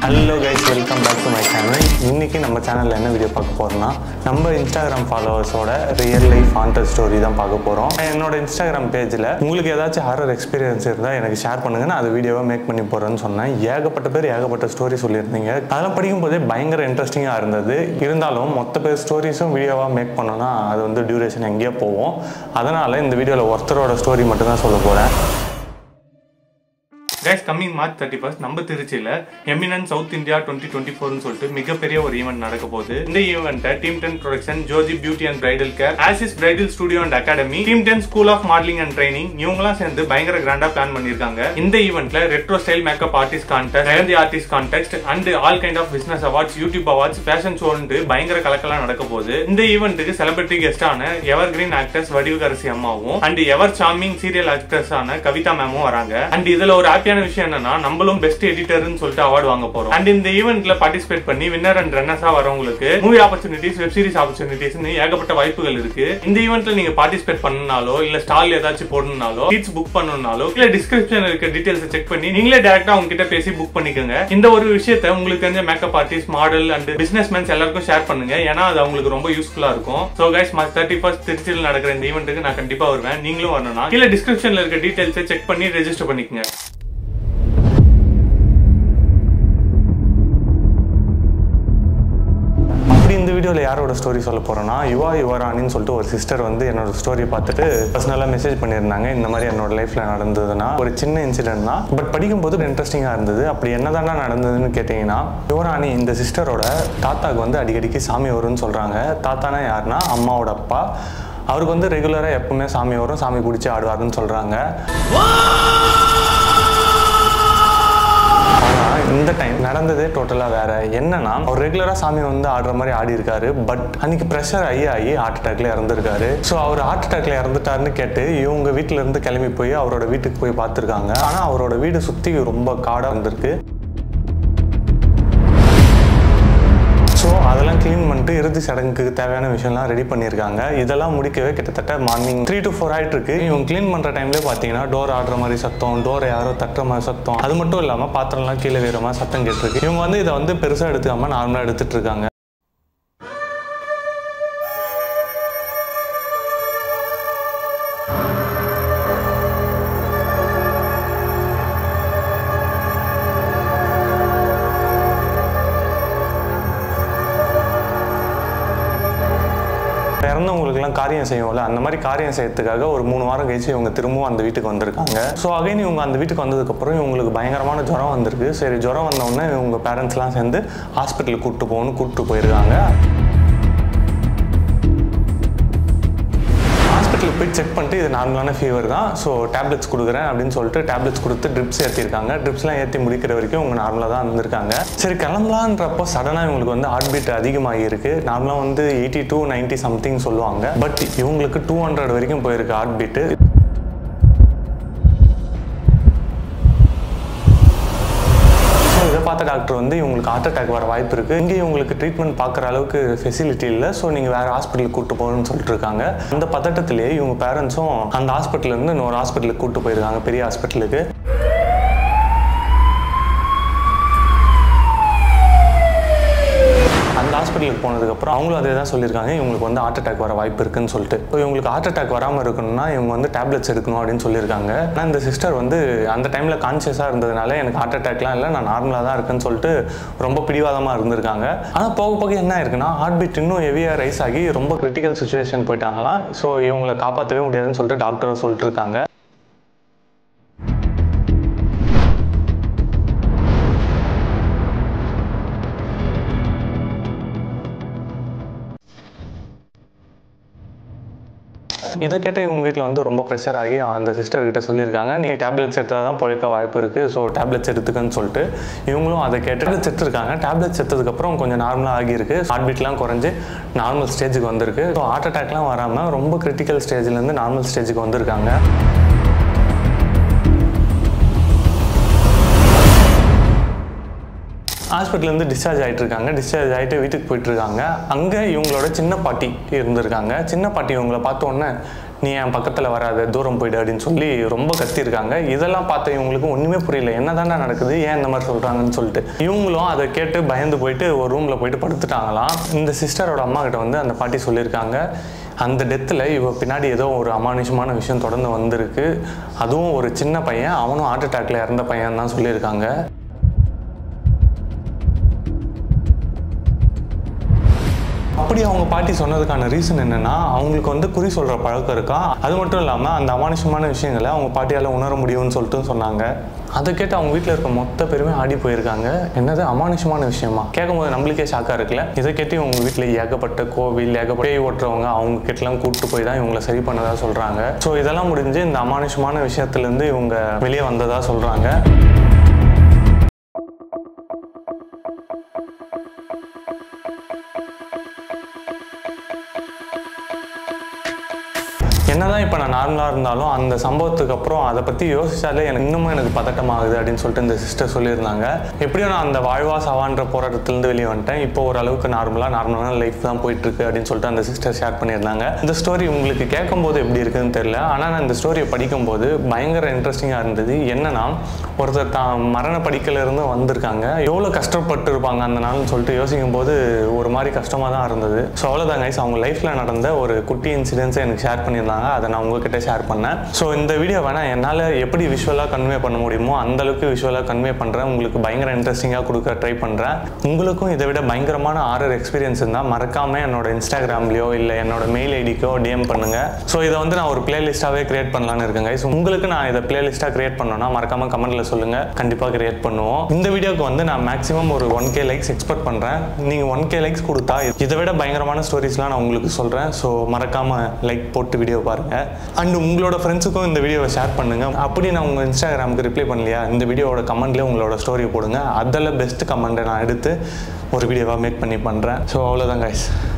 hello guys welcome back to my channel இன்னைக்கு நம்ம சேனலில் என்ன வீடியோ பார்க்க போறோம்னா நம்ம இன்ஸ்டாகிராம் ஃபாலோவர்ஸோட ரியல் லைஃப் ஹாண்டர் ஸ்டோரி தான் பார்க்க போகிறோம் என்னோட இன்ஸ்டாகிராம் பேஜில் உங்களுக்கு ஏதாச்சும் ஹாரர் எக்ஸ்பீரியன்ஸ் இருந்தால் எனக்கு ஷேர் பண்ணுங்க நான் அது வீடியோவாக மேக் பண்ணி போகிறேன்னு சொன்னேன் ஏகப்பட்ட பேர் ஏகப்பட்ட ஸ்டோரி சொல்லியிருந்தீங்க அதெல்லாம் படிக்கும் போதே பயங்கர இன்ட்ரெஸ்டிங்காக இருந்தது இருந்தாலும் மொத்த பேர் ஸ்டோரிஸும் வீடியோவாக மேக் பண்ணோன்னா அது வந்து டியூரேஷன் எங்கேயோ போகும் அதனால் இந்த வீடியோவில் ஒருத்தரோட ஸ்டோரி மட்டும்தான் சொல்ல போகிறேன் guys coming March thirty first நம்ம திருச்சியில eminent South India twenty twenty ஃபோர்னு சொல்லிட்டு மிகப்பெரிய ஒரு ஈவெண்ட் நடக்க போகுது இந்த ஈவெண்ட்டை team ten production Joji beauty and bridal care Aasis bridal studio and academy team ten school of modeling and training இவங்கலாம் சேர்ந்து பயங்கர கிராண்டா பிளான் பண்ணிருக்காங்க இந்த ஈவெண்ட்ல retro style makeup artist contest mehndi artist contest and all kind of business awards YouTube awards fashion ஷோன்ட்டு பயங்கர கலக்கலாம் நடக்க போகுது இந்த ஈவெண்ட்டுக்கு செலிபிரிட்டி கெஸ்டான எவர் கிரீன் ஆக்டர்ஸ் வடிவுகரசி அம்மாவும் அண்ட் எவர் சார்மிங் சீரியல் ஆக்டர்ஸான கவிதா மேமும் வராங்க அண்ட் இதுல ஒரு ஹாப்பியான விஷயம் என்னன்னா நம்மளும் பெஸ்ட் எடிட்டர்னு சொல்லிட்டு அவார்டு வாங்க போறோம் அண்ட் இந்த ஈவெண்ட்ல பார்ட்டிசிபேட் பண்ணி வின்னர் அண்ட் ரன்னர்ஸா வரவங்களுக்கு movie opportunities web series opportunities ஏகப்பட்ட வாய்ப்புகள் இருக்கு இந்த ஈவெண்ட்ல நீங்க பார்ட்டிசிபேட் பண்ணனாலோ இல்ல ஸ்டால் ஏதாச்சும் போடணும்னாலோ சீட்ஸ் புக் பண்ணணும்னாலோ இல்ல டிஸ்கிரிப்ஷன்ல இருக்க டீடைல்ஸ் செக் பண்ணி நீங்களே டேரக்டா அவங்க கிட்ட பேசி புக் பண்ணிக்கோங்க இந்த ஒரு விஷயத்த உங்களுக்கு தெரிஞ்ச makeup artist model and business mens எல்லாருக்கும் ஷேர் பண்ணுங்க ஏன்னா அது அவங்களுக்கு ரொம்ப யூஸ்ஃபுல்லா இருக்கும் so guys March thirty first திருச்சியில் நடக்கிற இந்த ஈவெண்ட்டுக்கு நான் கண்டிப்பா வருவேன் நீங்களும் வரணும்னா கீழே டிஸ்கிரிப்ஷன்ல இருக்க டீடைல்ஸை செக் பண்ணி ரெஜிஸ்டர் பண்ணிக்கோங்க அப்படி இந்த வீடியோவில் யாரோட ஸ்டோரி சொல்ல போகிறேன்னா யுவா யுவராணின்னு சொல்லிட்டு ஒரு சிஸ்டர் வந்து என்னோட ஸ்டோரி பார்த்துட்டு பர்சனலாக மெசேஜ் பண்ணியிருந்தாங்க இந்த மாதிரி என்னோட லைஃப்பில் நடந்ததுன்னா ஒரு சின்ன இன்சிடென்ட் தான் பட் படிக்கும்போது இன்ட்ரெஸ்டிங்காக இருந்தது அப்படி என்னதான்டா நடந்ததுன்னு கேட்டிங்கன்னா யுவராணி இந்த சிஸ்டரோட தாத்தாக்கு வந்து அடிக்கடிக்கு சாமி வரும்னு சொல்கிறாங்க தாத்தானா யாருன்னா அம்மாவோட அப்பா அவருக்கு வந்து ரெகுலராக எப்பவுமே சாமி வரும் சாமி குடிச்சு ஆடுவாருன்னு சொல்கிறாங்க ஆனா இந்த டைம் நடந்ததே டோட்டலா வேற என்னன்னா அவர் ரெகுலரா சாமி வந்து ஆடுற மாதிரி ஆடி இருக்காரு பட் அன்னைக்கு ப்ரெஷர் ஆகி ஆகி ஹார்ட் அட்டாக்ல இறந்துருக்காரு ஸோ அவர் ஹார்ட் அட்டாக்ல இறந்துட்டாருன்னு கேட்டு இவங்க வீட்டுல இருந்து கிளம்பி போய் அவரோட வீட்டுக்கு போய் பார்த்துருக்காங்க ஆனா அவரோட வீடு சுத்தி ரொம்ப காடா வந்திருக்கு ஸோ அதெல்லாம் க்ளீன் பண்ணிட்டு இறுதி சடங்குக்கு தேவையான விஷயம்லாம் ரெடி பண்ணியிருக்காங்க இதெல்லாம் முடிக்கவே கிட்டத்தட்ட மார்னிங் த்ரீ டு ஃபோர் ஆயிட்டு இருக்கு இவங்க க்ளீன் பண்ணுற டைம்லேயே பார்த்தீங்கன்னா டோர் ஆடுற மாதிரி சத்தம் டோரை யாரோ தட்டுற மாதிரி சத்தம் அது மட்டும் இல்லாமல் பாத்திரம்லாம் கீழே வீற மாதிரி சத்தம் கேட்டிருக்கு இவங்க வந்து இதை வந்து பெருசாக எடுத்துக்காம நார்மலாக எடுத்துட்டு இருக்காங்க இறந்தவங்களுக்குலாம் காரியம் செய்வோம்ல அந்த மாதிரி காரியம் செய்யறதுக்காக ஒரு மூணு வாரம் கழிச்சு இவங்க திரும்பவும் அந்த வீட்டுக்கு வந்திருக்காங்க ஸோ அகைன் இவங்க அந்த வீட்டுக்கு வந்ததுக்கப்புறம் இவங்களுக்கு பயங்கரமான ஜுரம் வந்திருக்கு சரி ஜுரம் வந்தோடனே இவங்க பேரண்ட்ஸ்லாம் சேர்ந்து ஹாஸ்பிட்டலுக்கு கூப்பிட்டு போகணும்னு கூப்பிட்டு போயிருக்காங்க ஹாஸ்பிட்டலுக்கு போய் செக் பண்ணிட்டு இது நார்மலான ஃபீவர் தான் ஸோ டேப்லெட்ஸ் கொடுக்குறேன் அப்படின்னு சொல்லிட்டு டேப்லெட்ஸ் கொடுத்து ட்ரிப்ஸ் ஏற்றிருக்காங்க ட்ரிப்ஸ்லாம் ஏற்றி முடிக்கிற வரைக்கும் இவங்க நார்மலாக தான் இருந்திருக்காங்க சரி கிளம்பலான்றப்போ சடனாக இவங்களுக்கு வந்து ஹார்ட் பீட் அதிகமாகி இருக்கு நார்மலாக வந்து எயிட்டி டூ நைன்ட்டி சம்திங் சொல்லுவாங்க பட் இவங்களுக்கு டூ ஹண்ட்ரட் வரைக்கும் போயிருக்கு ஹார்ட் பீட்டு ஸோ இதை பார்த்த டாக்டர் வந்து இவங்களுக்கு ஹார்ட் அட்டாக் வர வாய்ப்பு இருக்குது இங்கே இவங்களுக்கு ட்ரீட்மெண்ட் பார்க்குற அளவுக்கு ஃபெசிலிட்டி இல்லை ஸோ நீங்கள் வேறு ஹாஸ்பிட்டலுக்கு கூட்டு போகணும்னு சொல்லிட்டு இருக்காங்க அந்த பதட்டத்திலேயே இவங்க பேரண்ட்ஸும் அந்த ஹாஸ்பிட்டல்லேருந்து இன்னொரு ஹாஸ்பிட்டலுக்கு கூட்டு போயிருக்காங்க பெரிய ஹாஸ்பிட்டலுக்கு அந்த ஹாஸ்பிட்டலுக்கு போனதுக்கப்புறம் அவங்களும் அதே தான் சொல்லியிருக்காங்க இவங்களுக்கு வந்து ஹார்ட் அட்டாக் வர வாய்ப்பு இருக்குன்னு சொல்லிட்டு ஸோ இவங்களுக்கு ஹார்ட் அட்டாக் வராமல் இருக்கணும்னா இவங்க வந்து டேப்லெட்ஸ் எடுக்கணும் அப்படின்னு சொல்லியிருக்காங்க ஆனால் இந்த சிஸ்டர் வந்து அந்த டைமில் கான்சியஸாக இருந்ததுனால எனக்கு ஹார்ட் அட்டாக்லாம் இல்லை நான் நார்மலாக தான் இருக்குன்னு சொல்லிட்டு ரொம்ப பிடிவாதமாக இருந்திருக்காங்க ஆனால் போக போக என்ன இருக்குன்னா ஹார்ட் பீட் இன்னும் ஹெவியாக ரைஸ் ஆகி ரொம்ப கிரிட்டிக்கல் சுச்சுவேஷன் போயிட்டாங்களாம் ஸோ இவங்களை காப்பாற்றவே முடியாதுன்னு சொல்லிட்டு டாக்டரும் சொல்லிட்டு இருக்காங்க இதை கேட்ட இவங்க வீட்டில் வந்து ரொம்ப ப்ரெஷர் ஆகி அந்த சிஸ்டர் கிட்ட சொல்லியிருக்காங்க நீங்கள் டேப்லெட்ஸ் எடுத்தால் தான் பிழைக்க வாய்ப்பு இருக்குது ஸோ டேப்லெட்ஸ் எடுத்துக்கன்னு சொல்லிட்டு இவங்களும் அதை கேட்டு டேப்லெட்ஸ் எடுத்துருக்காங்க டேப்லெட்ஸ் எடுத்ததுக்கப்புறம் கொஞ்சம் நார்மலாக ஆகியிருக்கு ஹார்ட் பீட்லாம் குறைஞ்சி நார்மல் ஸ்டேஜுக்கு வந்திருக்கு ஸோ ஹார்ட் அட்டாக்லாம் வராமல் ரொம்ப கிரிட்டிக்கல் ஸ்டேஜ்லேருந்து நார்மல் ஸ்டேஜுக்கு வந்திருக்காங்க ஹாஸ்பிட்டல்லேருந்து டிஸ்சார்ஜ் ஆகிட்டு இருக்காங்க டிஸ்சார்ஜ் ஆகிட்டு வீட்டுக்கு போயிட்டு இருக்காங்க அங்கே இவங்களோட சின்ன பாட்டி இருந்திருக்காங்க சின்ன பாட்டி இவங்கள பார்த்த உடனே நீ என் பக்கத்தில் வராத தூரம் போயிடு அப்படின்னு சொல்லி ரொம்ப கத்திருக்காங்க இதெல்லாம் பார்த்த இவங்களுக்கு ஒன்றுமே புரியல என்ன நடக்குது ஏன் இந்த மாதிரி சொல்கிறாங்கன்னு சொல்லிட்டு இவங்களும் அதை கேட்டு பயந்து போயிட்டு ஒரு ரூமில் போயிட்டு படுத்துட்டாங்களாம் இந்த சிஸ்டரோட அம்மா கிட்ட வந்து அந்த பாட்டி சொல்லியிருக்காங்க அந்த டெத்தில் இவ பின்னாடி ஏதோ ஒரு அமானுஷமான விஷயம் தொடர்ந்து வந்திருக்கு அதுவும் ஒரு சின்ன பையன் அவனும் ஹார்ட் அட்டாக்ல இறந்த பையன் தான் சொல்லியிருக்காங்க அப்படி அவங்க பாட்டி சொன்னதுக்கான ரீசன் என்னன்னா அவங்களுக்கு வந்து குறி சொல்ற பழக்கம் இருக்கா அது மட்டும் இல்லாம அந்த அமானுஷமான விஷயங்களை அவங்க பாட்டியால உணர முடியும்னு சொல்லிட்டு சொன்னாங்க அதை கேட்டு அவங்க வீட்டில் இருக்க மொத்த பேருமே ஆடி போயிருக்காங்க என்னது அமானுஷமான விஷயமா கேட்கும்போது நம்மளுக்கே ஷாக்கா இருக்குல்ல இதை கேட்டு உங்க வீட்டில் ஏகப்பட்ட கோவில் ஏகப்பட்ட பேய் ஓட்டுறவங்க அவங்க கிட்டலாம் கூப்பிட்டு போய் தான் இவங்களை சரி பண்ணதா சொல்றாங்க ஸோ இதெல்லாம் முடிஞ்சு இந்த அமானுஷமான விஷயத்துலேருந்து இவங்க வெளியே வந்ததா சொல்றாங்க என்னதான் இப்போ நான் நார்மலாக இருந்தாலும் அந்த சம்பவத்துக்கு அப்புறம் அதை பற்றி யோசிச்சாலே எனக்கு இன்னமும் எனக்கு பதட்டமாகுது அப்படின்னு சொல்லிட்டு இந்த சிஸ்டர் சொல்லியிருந்தாங்க எப்படியும் நான் அந்த வாழ்வா சவான்ற போராட்டத்திலேருந்து வெளியே வந்துட்டேன் இப்போ ஓரளவுக்கு நார்மலாக நார்மலான லைஃப் தான் போயிட்டு இருக்கு அப்படின்னு சொல்லிட்டு அந்த சிஸ்டர் ஷேர் பண்ணியிருந்தாங்க இந்த ஸ்டோரி உங்களுக்கு கேட்கும்போது எப்படி இருக்குன்னு தெரியல ஆனால் நான் இந்த ஸ்டோரியை படிக்கும்போது பயங்கர இன்ட்ரெஸ்டிங்காக இருந்தது என்னன்னா ஒருத்தர் தான் மரண படிக்கல இருந்து வந்திருக்காங்க எவ்வளோ கஷ்டப்பட்டு இருப்பாங்க அந்த நாள்னு சொல்லிட்டு யோசிக்கும் போது ஒரு மாதிரி கஷ்டமாக தான் இருந்தது ஸோ அவ்வளோதான் கைஸ் அவங்க லைஃப்பில் நடந்த ஒரு குட்டி இன்சிடென்ட்ஸை எனக்கு ஷேர் பண்ணியிருந்தாங்க அதை நான் உங்ககிட்ட ஷேர் பண்ணேன் ஸோ இந்த வீடியோ வேணால் என்னால் எப்படி விஷுவலாக கன்வே பண்ண முடியுமோ அந்த அளவுக்கு விஷுவலாக கன்வே பண்ணுறேன் உங்களுக்கு பயங்கர இன்ட்ரெஸ்டிங்காக கொடுக்க ட்ரை பண்ணுறேன் உங்களுக்கும் இதை விட பயங்கரமான ஆர்டர் எக்ஸ்பீரியன்ஸ் இருந்தால் மறக்காமல் என்னோட இன்ஸ்டாகிராம்லையோ இல்லை என்னோட மெயில் ஐடிக்கோ டிஎம் பண்ணுங்க ஸோ இதை வந்து நான் ஒரு பிளேலிஸ்ட்டாகவே கிரியேட் பண்ணலான்னு இருக்கேன் ஸோ உங்களுக்கு நான் இதை பிளேலிஸ்ட்டாக கிரியேட் பண்ணோன்னா மறக்காம கமெண்ட்ல சொல்லுங்க கண்டிப்பாக கிரியேட் பண்ணுவோம் இந்த வீடியோக்கு வந்து நான் மேக்ஸிமம் ஒரு ஒன் கே லைக்ஸ் எக்ஸ்பெக்ட் பண்ணுறேன் நீங்கள் ஒன் கே லைக்ஸ் கொடுத்தா இதை விட பயங்கரமான ஸ்டோரிஸ்லாம் நான் உங்களுக்கு சொல்கிறேன் ஸோ மறக்காம லைக் போட்டு வீடியோ பாருங்க அண்ட் உங்களோட ஃப்ரெண்ட்ஸுக்கும் இந்த வீடியோவை ஷேர் பண்ணுங்க அப்படி நான் உங்கள் இன்ஸ்டாகிராமுக்கு ரிப்ளை பண்ணலையா இந்த வீடியோவோட கமெண்ட்லேயே உங்களோட ஸ்டோரி போடுங்க அதில் பெஸ்ட் கமெண்ட்டை நான் எடுத்து ஒரு வீடியோவாக மேக் பண்ணி பண்ணுறேன் ஸோ அவ்வளோதான் கைஸ்